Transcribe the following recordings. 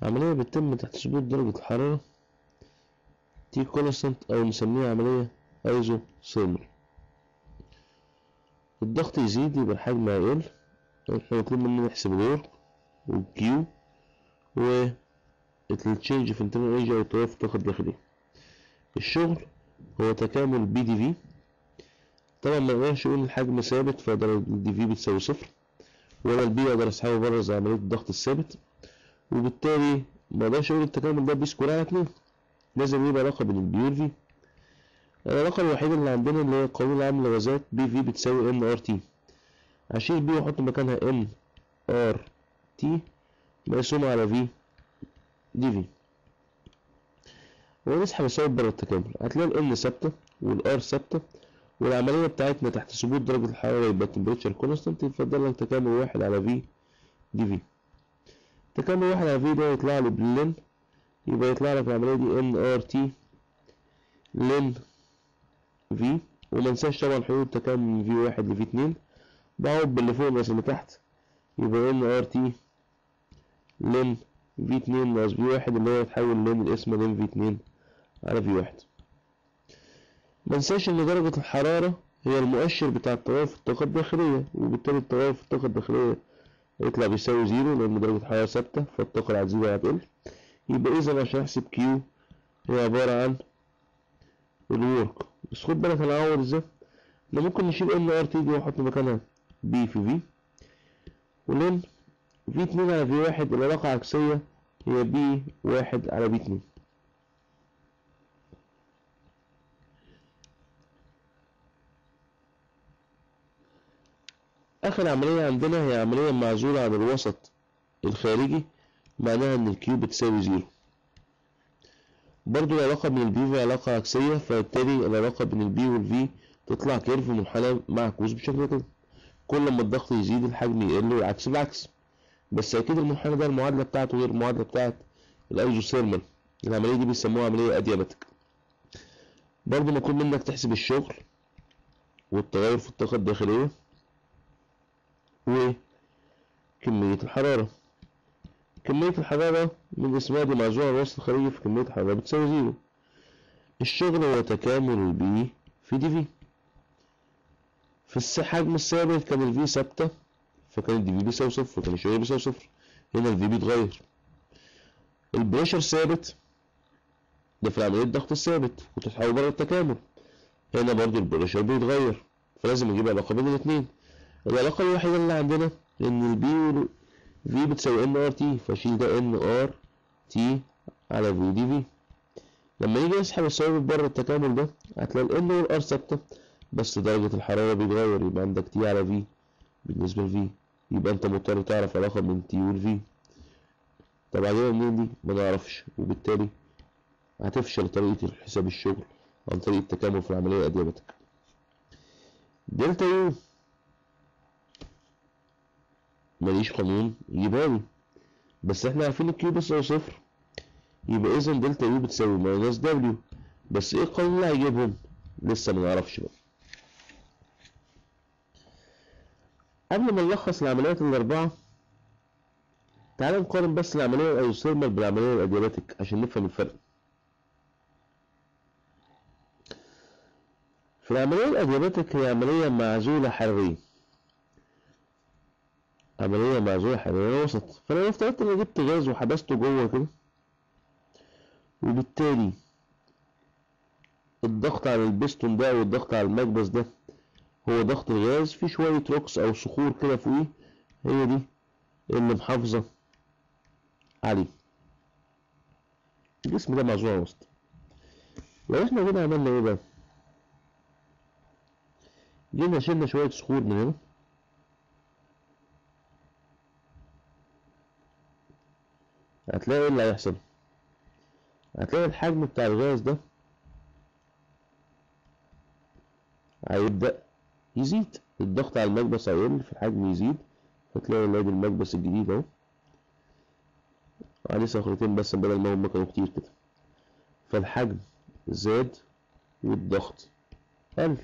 عملية بتتم تحت ثبوت درجة الحرارة تي كونستانت أو نسميها عملية ايزو ثيرمال الضغط يزيد يبقى الحجم هيقل احنا مطلوب مننا نحسب الورك والكيو و التشينج في انترنال انرجي او التغير في الطاقة الداخلية الشغل هو تكامل بي دي في طبعا ما نقدرش نقول الحجم ثابت فاقدر الدي في بتساوي صفر ولا البي اقدر اسحبه بره زي عملية الضغط الثابت وبالتالي ما اقدرش اقول التكامل ده بي سكوير على اتنين لازم يبقى علاقة بين البي والفي العلاقة الوحيدة اللي عندنا اللي هي القانون العام للغازات بي في بتساوي ان ار تي هشيل بي واحط مكانها ان ار تي مقسومة على في دي في ونسحب الثابت بره التكامل هتلاقي الان ثابتة والار ثابتة والعملية بتاعتنا تحت ثبوت درجة الحرارة يبقى التمبريتشر كونستانت يفضل لك تكامل واحد على في دي في تكامل واحد على في ده يطلع لي باللين يبقى يطلع لك العملية دي ان ار تي لين في وما ننساش طبعا حدود تكامل من في واحد لفي اتنين بعوض باللي فوق ناقص اللي تحت يبقى ان ار تي لين في اتنين ناقص في واحد اللي هو يتحول لين الاسم لين في اتنين على في واحد ما ننساش ان درجة الحرارة هي المؤشر بتاع التغير في الطاقة الداخلية وبالتالي التغير في الطاقة الداخلية يطلع بيساوي زيرو لأن درجة الحرارة ثابتة فالطاقة اللي هتزيد هتقل يبقى إذا عشان أحسب كيو هي عبارة عن الورك بس خد بالك هنعوض ازاي احنا ممكن نشيل ان ار تي دي واحط مكانها بي في في ولين في اتنين على في واحد العلاقة عكسية هي بي واحد على بي اتنين آخر عملية عندنا هي عملية معزولة عن الوسط الخارجي معناها إن الكيو بتساوي زيرو برضو العلاقة بين البي في علاقة عكسية فبالتالي العلاقة بين البي والفي تطلع كيرف منحنى معكوس بشكل كده كل ما الضغط يزيد الحجم يقل والعكس بالعكس بس أكيد المنحنى ده المعادلة بتاعته غير المعادلة بتاعت الأيزوثيرمال العملية دي بيسموها عملية أدياباتيك برضو مطلوب منك تحسب الشغل والتغير في الطاقة الداخلية وكمية الحرارة كمية الحرارة من اسمها دي معزولة عن الوسط الخارجي في كمية الحرارة بتساوي زيرو الشغل هو تكامل البي في دي في في الحجم الثابت كان الفي ثابتة فكان الدي في بيساوي صفر وكان الشغل بيساوي صفر هنا الفي بيتغير البريشر ثابت ده في عملية الضغط الثابت وتتحول بره التكامل هنا برضو البريشر بيتغير فلازم نجيب علاقة بين الاتنين العلاقة الوحيدة اللي عندنا ان البي في بتساوي ان ار تي فاشيل ده ان ار تي على في دي في لما يجي يسحب الثوابت بره التكامل ده هتلاقي الان والار ثابته بس درجه الحراره بيتغير يبقى عندك تي على في بالنسبه لفي يبقى انت مضطر تعرف علاقه بين تي والفي طب عايزينها منين دي ما نعرفش وبالتالي هتفشل طريقه حساب الشغل عن طريق التكامل في العمليه الاديابتك دلتا يو ماليش قانون يجيبها لي بس احنا عارفين الكيو بتساوي صفر يبقى اذا دلتا يو بتساوي ماينس دبليو بس ايه القانون اللي هيجيبهم لسه ما نعرفش بقى قبل ما نلخص العمليات الاربعه تعال نقارن بس العمليه الايوثيرمال بالعمليه الادياباتيك عشان نفهم الفرق في العمليه الادياباتيك هي عمليه معزوله حراريا عملية معزولة حرارية وسط فلو افترضت اني جبت غاز وحبسته جوه كده وبالتالي الضغط على البستون ده والضغط على المكبس ده هو ضغط الغاز في شوية روكس او صخور كده فوقيه هي دي اللي محافظة عليه الجسم ده معزول على الوسط لو احنا كده عملنا ايه بقى جينا شلنا شوية صخور من هنا هتلاقي ايه اللي هيحصل هتلاقي الحجم بتاع الغاز ده هيبدأ يزيد الضغط على المكبس هيقل في الحجم يزيد فتلاقي نادي المكبس الجديد اهو عليه صخرتين بس بدل ما هما كانوا كتير كده فالحجم زاد والضغط قل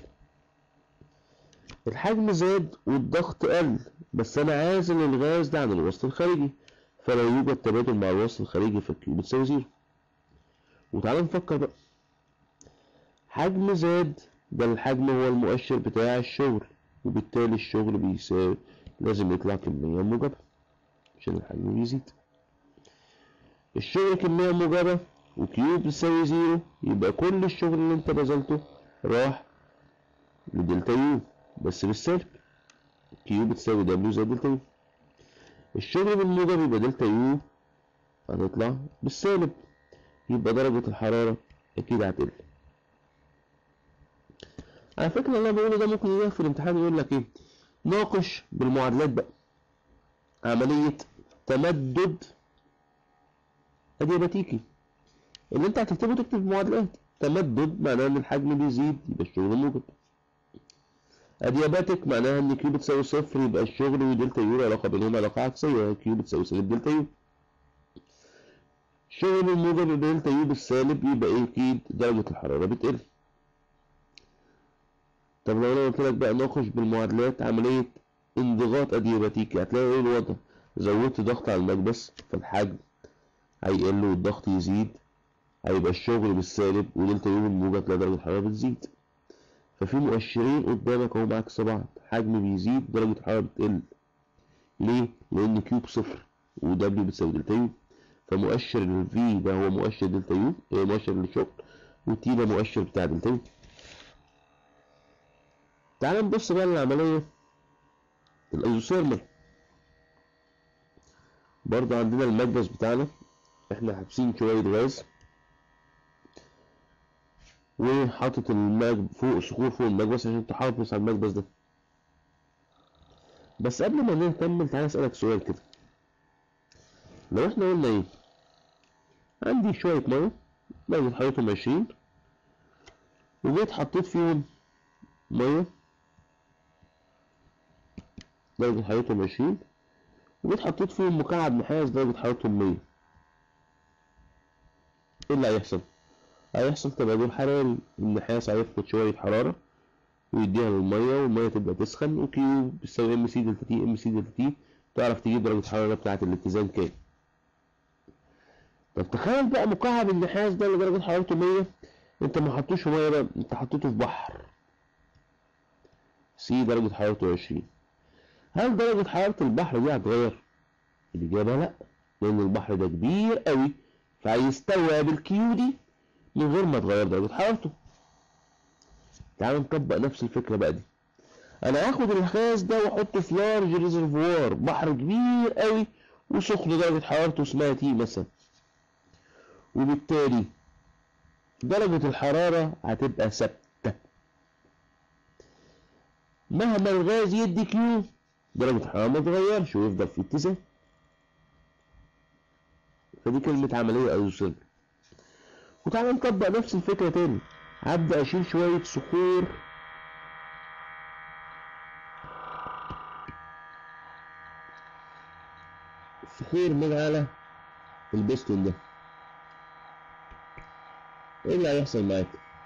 الحجم زاد والضغط قل بس انا عازل الغاز ده عن الوسط الخارجي فلا يوجد تبادل مع الوصل الخارجي فالكيو بتساوي زيرو وتعالى نفكر بقى حجم زاد ده الحجم هو المؤشر بتاع الشغل وبالتالي الشغل بيساوي لازم يطلع كمية موجبة عشان الحجم بيزيد الشغل كمية موجبة وكيو بتساوي زيرو يبقى كل الشغل اللي انت بذلته راح لدلتا يو بس بالسالب كيو بتساوي دبليو زائد دلتا يو الشغل بالموجب يبقى دلتا يو هتطلع بالسالب يبقى درجة الحرارة أكيد هتقل على فكرة اللي أنا بقوله ده ممكن يجي في الامتحان يقول لك إيه ناقش بالمعادلات بقى عملية تمدد أدياباتيكي اللي أنت هتكتبه تكتب معادلات تمدد معناه إن الحجم بيزيد يبقى الشغل موجب ادياباتيك معناها ان كيو بتساوي صفر يبقى الشغل ودلتا يو علاقه بينهم علاقه عكسيه كيو بتساوي سالب دلتا يو الشغل الموجب دلتا يو بالسالب يبقى ايه اكيد درجه الحراره بتقل طب لو انا قلت لك بقى ناقش بالمعادلات عمليه انضغاط ادياباتيكي هتلاقي ايه الوضع زودت ضغط على المكبس فالحجم هيقل والضغط يزيد هيبقى الشغل بالسالب ودلتا يو بالموجب تلاقي درجه الحراره بتزيد ففي مؤشرين قدامك اهو عكس بعض حجم بيزيد درجة الحرارة بتقل ليه؟ لأن كيو بصفر ودبليو بتساوي دلتا يو فمؤشر الفي ده هو مؤشر دلتا يو هو مؤشر للشغل والتي ده مؤشر بتاع دلتا يو تعال نبص بقى للعملية الأيزوثيرمال برضه عندنا المكبس بتاعنا احنا حابسين شوية غاز وحاطط الماج فوق صخور فوق المكبس عشان تحافظ على المكبس ده بس قبل ما نكمل تعالى اسألك سؤال كده لو احنا قلنا ايه عندي شوية مية درجة حرارتهم عشرين وجيت حطيت فيهم مية درجة حرارتهم عشرين وجيت حطيت فيهم مكعب نحاس درجة حرارتهم مية ايه اللي هيحصل؟ هيحصل تبادل حراري النحاس هيفقد شوية حرارة ويديها للمية والمية تبدأ تسخن وكيو بتساوي ام سي دلتا تي ام سي دلتا تي تعرف تجيب درجة الحرارة بتاعة الاتزان كام طب تخيل بقى مكعب النحاس ده اللي درجة حرارته 100 انت ما حطوش في مية بقى انت حطيته في بحر سي درجة حرارته 20 هل درجة حرارة البحر دي هتغير؟ الإجابة لأ لأن البحر ده كبير قوي فهيستوعب الكيو دي من غير ما تغير درجة حرارته تعال نطبق نفس الفكرة بقى دي انا هاخد الغاز ده واحطه في لارج ريزرفوار بحر كبير قوي وسخن درجة حرارته اسمها تي مثلا وبالتالي درجة الحرارة هتبقى ثابتة مهما الغاز يدي كيو درجة الحرارة ما تتغيرش ويفضل في اتزان فدي كلمة عملية أيزوثيرمال وتعالى نطبق نفس الفكرة تاني هبدأ أشيل شوية صخور صخور من على البستون ده ايه اللي هيحصل معاك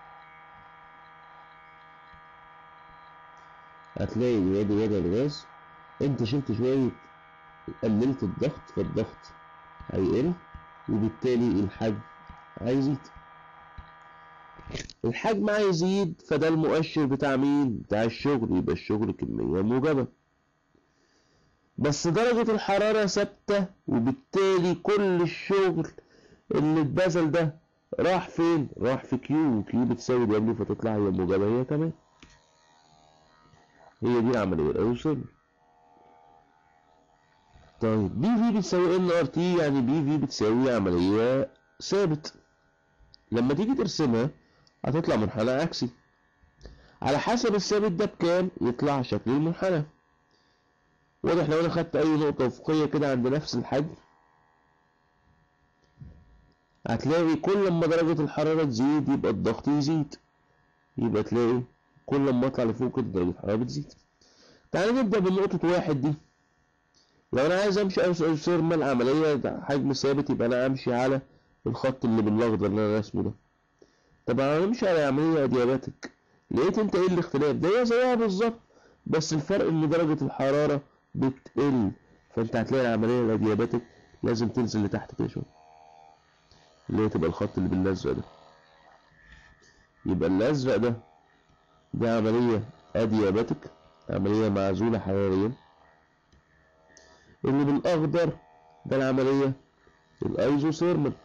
هتلاقي الواد وضع الغاز انت شلت شوية قللت الضغط فالضغط هيقل وبالتالي الحجم هيزيد الحجم هيزيد فده المؤشر بتاع مين بتاع الشغل يبقى الشغل كمية موجبة بس درجة الحرارة ثابتة وبالتالي كل الشغل اللي اتبذل ده راح فين راح في كيو وكيو بتساوي دبليو فتطلع هي موجبة هي كمان هي دي العملية الأيوسيرمال طيب بي في بتساوي ان ار تي يعني بي في بتساوي عملية ثابت لما تيجي ترسمها هتطلع منحنى عكسي على حسب الثابت ده بكام يطلع شكل المنحنى واضح لو انا خدت اي نقطة افقية كده عند نفس الحجم هتلاقي كل ما درجة الحرارة تزيد يبقى الضغط يزيد يبقى تلاقي كل ما اطلع لفوق كده درجة الحرارة بتزيد تعال نبدأ بنقطة واحد دي لو انا عايز امشي اوصل عملية حجم ثابت يبقى انا امشي على الخط اللي بالاخضر اللي انا راسمه ده طب انا امشي على عملية ادياباتك لقيت انت ايه الاختلاف ده هي زيها بالظبط بس الفرق ان درجة الحرارة بتقل فانت هتلاقي العملية الادياباتك لازم تنزل لتحت كده شويه اللي هي تبقى الخط اللي بالازرق ده يبقى الازرق ده دي عملية ادياباتيك عملية معزولة حراريا اللي بالاخضر ده العملية الايزوثيرمال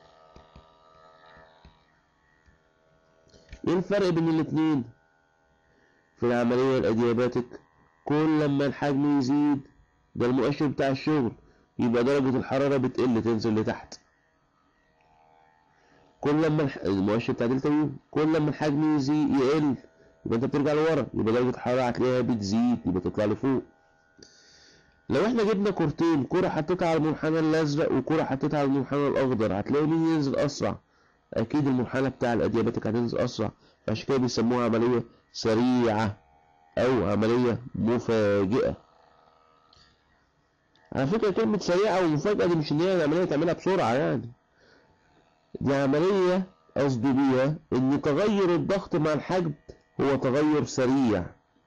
ايه الفرق بين الاتنين في العملية الادياباتيك كل لما الحجم يزيد ده المؤشر بتاع الشغل يبقى درجة الحرارة بتقل تنزل لتحت كل لما الح... المؤشر بتاع دلتا يو كل لما الحجم يزيد يقل يبقى انت بترجع لورا يبقى درجة الحرارة هتلاقيها بتزيد يبقى تطلع لفوق لو احنا جبنا كورتين كرة حطيتها على المنحنى الازرق وكرة حطيتها على المنحنى الاخضر هتلاقي مين ينزل اسرع اكيد المنحنى بتاع الادياباتيك هتنزل اسرع فعشان كده بيسموها عملية سريعة او عملية مفاجئة على فكرة كلمة سريعة ومفاجأة دي مش ان هي عملية تعملها بسرعة يعني دي عملية قصدي بيها ان تغير الضغط مع الحجم هو تغير سريع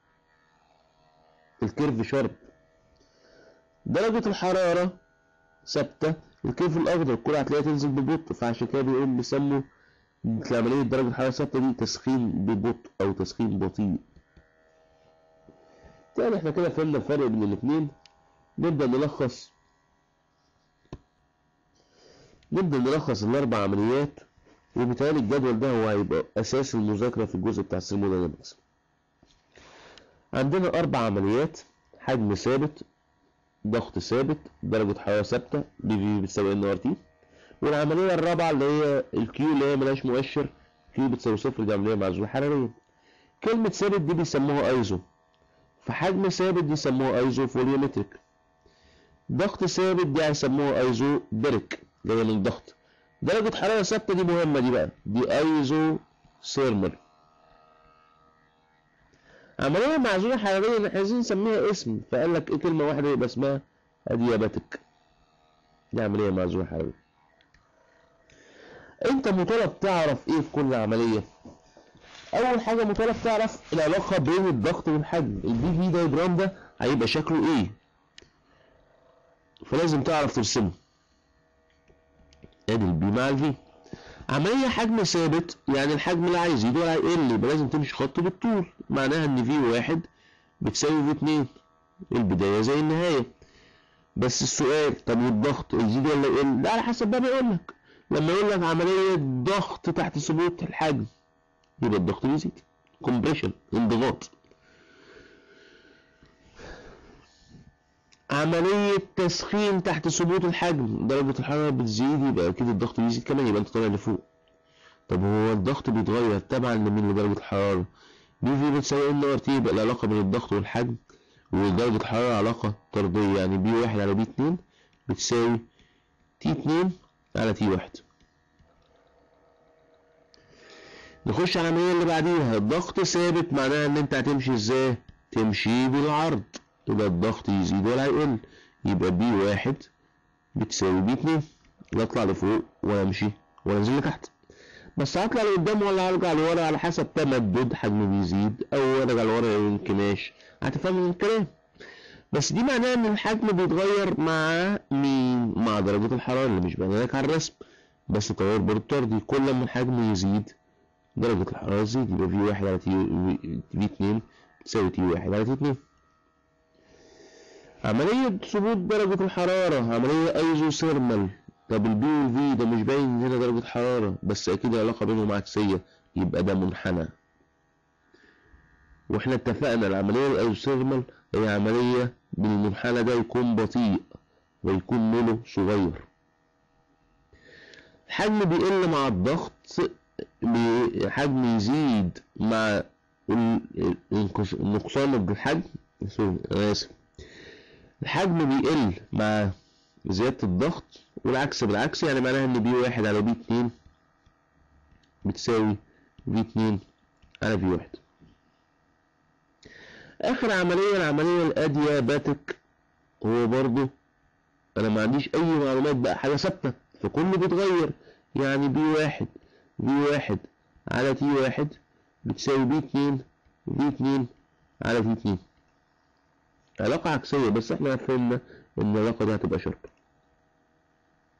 الكيرف شارب درجة الحرارة ثابتة الكيرف الأخضر الكرة هتلاقيها تنزل ببطء فعشان كده بيقول بيسموا عملية درجة الحرارة الثابتة دي تسخين ببطء أو تسخين بطيء تاني احنا كده فهمنا الفرق بين الاتنين نبدأ نلخص نبدأ نلخص الأربع عمليات وبالتالي الجدول ده هو هيبقى أساس المذاكرة في الجزء بتاع الثيرموداينامكس عندنا أربع عمليات حجم ثابت ضغط ثابت درجة حرارة ثابتة بي في بتساوي ان ار تي والعملية الرابعة اللي هي الكيو اللي هي ملهاش مؤشر كيو بتساوي صفر دي عملية معزولة حراريا كلمة ثابت دي بيسموها ايزو فحجم ثابت دي يسموها ايزو فوليومتريك ضغط ثابت دي هيسموها ايزو بيرك جاية من الضغط درجة حرارة ثابتة دي مهمة دي بقى دي ايزو ثيرمال عملية معزولة حراريا احنا عايزين نسميها اسم فقال لك ايه كلمة واحدة يبقى اسمها ادياباتيك دي عملية معزولة حراريا انت مطالب تعرف ايه في كل عملية اول حاجة مطالب تعرف العلاقة بين الضغط والحجم البي في دايجرام ده هيبقى شكله ايه فلازم تعرف ترسمه ادي البي مع الفي عملية حجم ثابت يعني الحجم لا هيزيد ولا هيقل يبقى لازم تمشي خط بالطول معناها ان في واحد بتساوي في اتنين البداية زي النهاية بس السؤال طب والضغط يزيد ولا يقل؟ لا على حسب بقى بيقول لك لما يقول لك عملية ضغط تحت ثبوت الحجم يبقى الضغط بيزيد كومبريشن انضغاط عملية تسخين تحت ثبوت الحجم درجة الحرارة بتزيد يبقى أكيد الضغط بيزيد كمان يبقى أنت طالع لفوق طب هو الضغط بيتغير تبعا لمين لدرجة الحرارة بي في بتساوي ان ار تي يبقى العلاقة بين الضغط والحجم ودرجة الحرارة علاقة طردية يعني بي واحد على بي اتنين بتساوي تي اتنين على تي واحد نخش على العملية اللي بعديها الضغط ثابت معناها ان انت هتمشي ازاي تمشي بالعرض يبقى الضغط يزيد ولا يقل يبقى بي واحد بتساوي بي اتنين لا اطلع لفوق ولا امشي ولا انزل لتحت بس هطلع لقدام ولا هرجع لورا على حسب تمدد حجمه بيزيد او ارجع لورا انكماش هتفهم من الكلام بس دي معناها ان الحجم بيتغير مع مين مع درجة الحرارة اللي مش باينه لك على الرسم بس تغير برضه طردي كل ما الحجم يزيد درجة الحرارة تزيد يبقى في واحد على تي في اتنين تساوي تي واحد على تي اتنين عملية ثبوت درجة الحرارة عملية ايزوثيرمال طب البي والفي ده مش باين هنا درجة حرارة بس أكيد العلاقة بينهم عكسية يبقى ده منحنى واحنا اتفقنا العملية الايزوثيرمال هي عملية بالمنحنى ده يكون بطيء ويكون ميله صغير الحجم بيقل مع الضغط حجم يزيد مع نقصان الحجم سوري انا اسف الحجم بيقل مع زيادة الضغط والعكس بالعكس يعني معناها ان بي واحد على بي اتنين بتساوي بي اتنين على بي واحد اخر عملية العملية الادياباتيك هو برضو انا ما عنديش اي معلومات بقى حاجة ثابتة فكله بيتغير يعني بي واحد بي واحد على تي واحد بتساوي بي اتنين بي اتنين على في اتنين علاقة عكسية بس احنا فهمنا ان العلاقة دي هتبقى شرط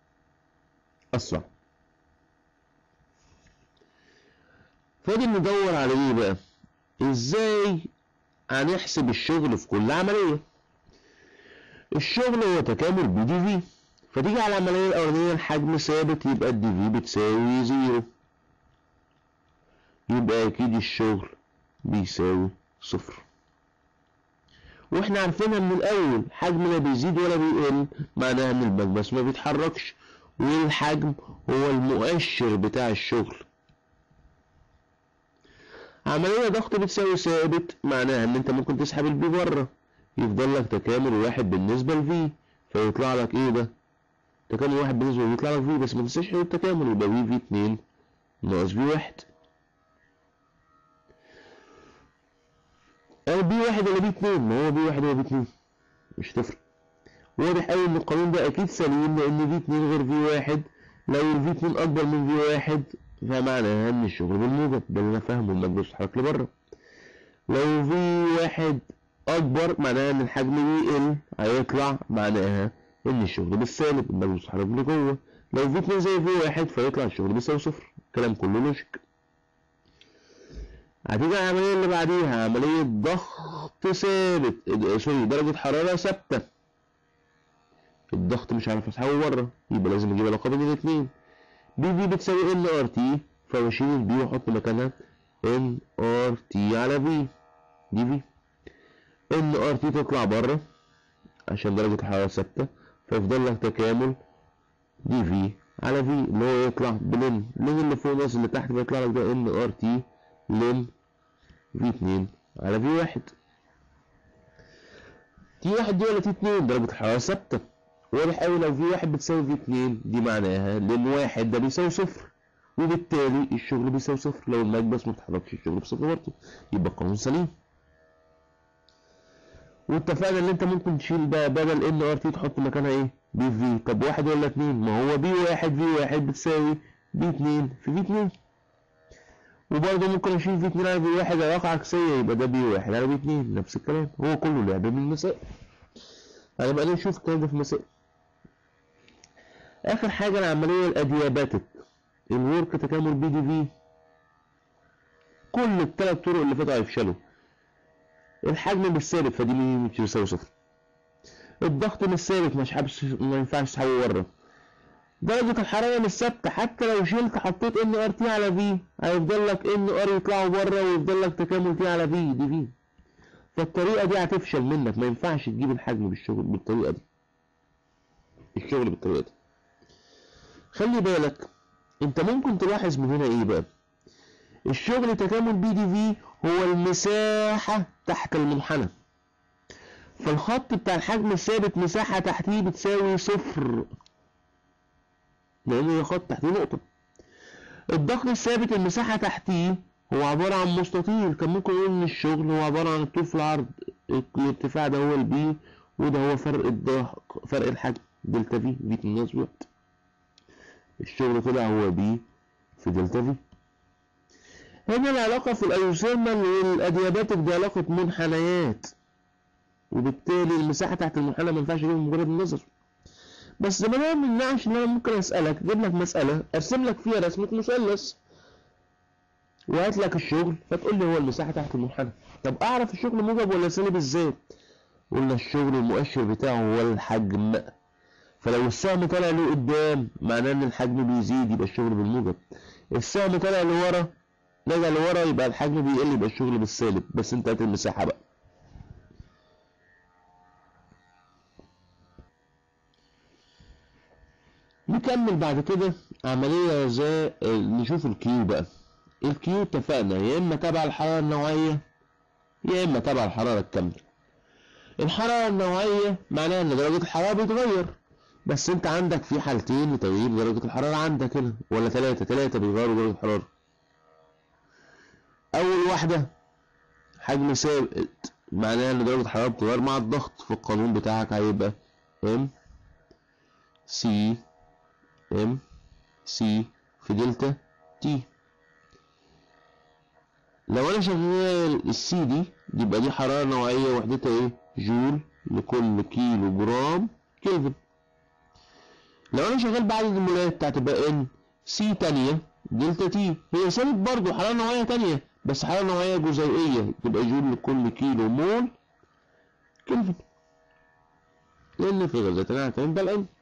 اسرع فاضل ندور على ايه بقى ازاي هنحسب الشغل في كل عملية الشغل هو تكامل بي دي في فتيجي على العملية الأولانية الحجم ثابت يبقى الدي في بتساوي زيرو يبقى أكيد الشغل بيساوي صفر واحنا عارفينها من الأول حجم لا بيزيد ولا بيقل معناها إن المكبس ما بيتحركش والحجم هو المؤشر بتاع الشغل عملية ضغط بتساوي ثابت معناها ان انت ممكن تسحب البي بره يفضل لك تكامل واحد بالنسبة لفي فيطلع لك ايه ده تكامل واحد بالنسبة لفي يطلع لك في بس ما تنساش حدود التكامل يبقى في في اتنين ناقص في واحد او بي واحد ولا بي اتنين ما هو بي واحد ولا بي اتنين مش هتفرق واضح اوي ان القانون ده اكيد سليم لان في اتنين غير في واحد لو الفي اتنين اكبر من في واحد فمعناها ان الشغل بالموجب ده اللي انا فاهمه المجلس اتحرك لبره لو في واحد اكبر معناها ان الحجم بيقل هيطلع معناها ان الشغل بالسالب المجلس اتحرك لجوه لو في اتنين زي في واحد فيطلع الشغل بيساوي صفر الكلام كله لوجيك هتيجي العملية اللي بعديها عملية ضغط ثابت سوري درجة حرارة ثابتة الضغط مش عارف اسحبه بره يبقى لازم اجيب علاقة بين الاتنين بي في بتساوي ان ار تي فبشيل البي واحط مكانها ان ار تي على في دي في ان ار تي تطلع بره عشان درجة الحرارة ثابتة فيفضل لك تكامل دي في على في اللي هو يطلع بلن لن اللي فوق ناقص اللي تحت بيطلع لك ده ان ار تي لن في اتنين على في واحد تي واحد دي ولا تي اتنين درجة الحرارة ثابتة واضح أوي لو في واحد بتساوي في اتنين دي معناها لأن واحد ده بيساوي صفر وبالتالي الشغل بيساوي صفر لو المكبس متحركش الشغل بصفر برضه يبقى القانون سليم واتفقنا ان انت ممكن تشيل بقى بدل ان ار تي تحط مكانها ايه بي في طب واحد ولا اتنين ما هو بي واحد في واحد بتساوي بي اتنين في في اتنين وبرضه ممكن اشيل في اتنين على بي واحد علاقة عكسية يبقى ده بي واحد على بي اتنين نفس الكلام هو كله لعب من المسائل هنبقى نشوف الكلام ده في المسائل اخر حاجة العملية الادياباتيك الورك تكامل بي دي في كل الثلاث طرق اللي فاتوا هيفشلوا الحجم مش ثابت فدي مش بيساوي صفر الضغط مش ثابت مش حابس ما ينفعش تسحبه بره درجة الحرارة مش ثابتة حتى لو شلت حطيت ان ار تي على في هيفضل لك ان ار يطلعوا بره ويفضل لك تكامل تي على في دي في فالطريقة دي هتفشل منك ما ينفعش تجيب الحجم بالشغل بالطريقة دي الشغل بالطريقة دي خلي بالك انت ممكن تلاحظ من هنا ايه بقى الشغل تكامل بي دي في هو المساحة تحت المنحنى فالخط بتاع الحجم الثابت مساحة تحتيه بتساوي صفر لأن هي خط تحتيه نقطة الضغط الثابت المساحة تحتيه هو عبارة عن مستطيل كان ممكن نقول إن الشغل هو عبارة عن الطول في العرض الارتفاع ده هو البي وده هو فرق الضغط فرق الحجم دلتا في في تناقص وقت الشغل طلع هو بي في دلتا في هنا العلاقة في الأيوثيرمال والأدياباتيك دي علاقة منحنيات وبالتالي المساحة تحت المنحنى ما ينفعش اجيبها مجرد النظر بس ده ما يمنعش ان انا ممكن اسألك اجيب لك مسألة ارسم لك فيها رسمة مثلث وهات لك الشغل فتقول لي هو المساحة تحت المنحنى طب اعرف الشغل موجب ولا سالب ازاي قلنا الشغل المؤشر بتاعه هو الحجم فلو السهم طالع لقدام معناه ان الحجم بيزيد يبقى الشغل بالموجب السهم طالع لورا رجع لورا يبقى الحجم بيقل يبقى الشغل بالسالب بس انت هات المساحة بقى نكمل بعد كده عملية زي نشوف الكيو بقى الكيو اتفقنا يا اما تبع الحرارة النوعية يا اما تبع الحرارة الكاملة الحرارة النوعية معناها ان درجة الحرارة بتتغير بس انت عندك في حالتين لتغيير درجة الحرارة عندك هنا ولا ثلاثة ثلاثة بيغيروا درجة الحرارة اول واحدة حجم ثابت معناها ان درجة الحرارة بتتغير مع الضغط في القانون بتاعك هيبقى ام سي ام سي في دلتا تي لو انا شغال السي دي يبقى دي حرارة نوعية وحدتها ايه جول لكل كيلو جرام كلفن لو انا شغال بعدد المولات هتبقى ان سي تانية دلتا تي هي ثابت برضه حرارة نوعية تانية بس حرارة نوعية جزيئية تبقى جول لكل كيلو مول كلفن لأن في غازات هنعتمد على العلم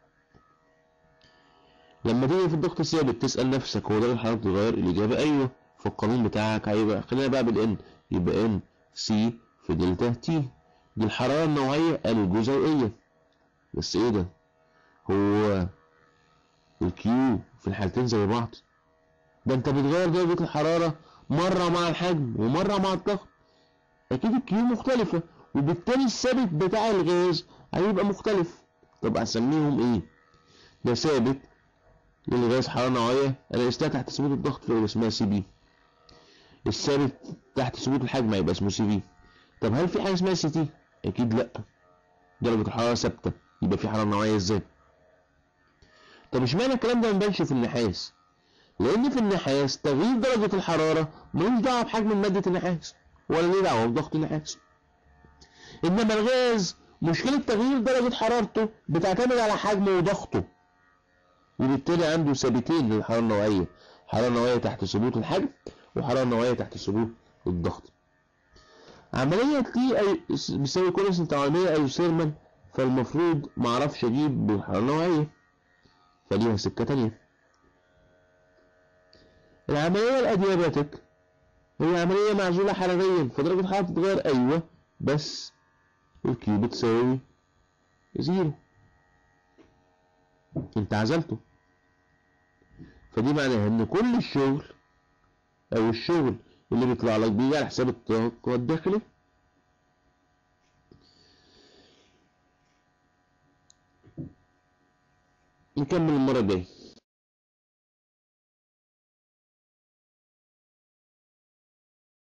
لما تيجي في الضغط الثابت تسأل نفسك هو درجة الحرارة بتتغير الإجابة أيوه فالقانون بتاعك هيبقى خلينا بقى بالإن يبقى إن سي في دلتا تي دي الحرارة النوعية الجزيئية بس إيه ده؟ هو الكيو في الحالتين زي بعض ده أنت بتغير درجة الحرارة مرة مع الحجم ومرة مع الضغط أكيد الكيو مختلفة وبالتالي الثابت بتاع الغاز هيبقى مختلف طب أسميهم إيه؟ ده ثابت للغاز حرارة نوعية أنا قستها تحت ثبوت الضغط فيبقى اسمها سي بي الثابت تحت ثبوت الحجم هيبقى اسمه سي في طب هل في حاجة اسمها سي تي؟ أكيد لأ درجة الحرارة ثابتة يبقى في حرارة نوعية ازاي؟ طب اشمعنى الكلام ده مبانش في النحاس؟ لأن في النحاس تغيير درجة الحرارة ملوش دعوة بحجم مادة النحاس ولا ليه دعوة بضغط النحاس إنما الغاز مشكلة تغيير درجة حرارته بتعتمد على حجمه وضغطه وبالتالي عنده ثابتين للحرارة النوعية حرارة نوعية تحت ثبوت الحجم وحرارة نوعية تحت ثبوت الضغط عملية تي أي بيساوي كونستنت عالمية أو سيرمان فالمفروض معرفش أجيب بالحرارة النوعية فليها سكة تانية العملية الأدياباتيك هي عملية معزولة حراريا فدرجة الحرارة بتتغير أيوة بس الكيو بتساوي زيرو انت عزلته فدي معناها ان كل الشغل او الشغل اللي بيطلع لك بيجي على حساب الطاقة الداخلي نكمل المرة الجاية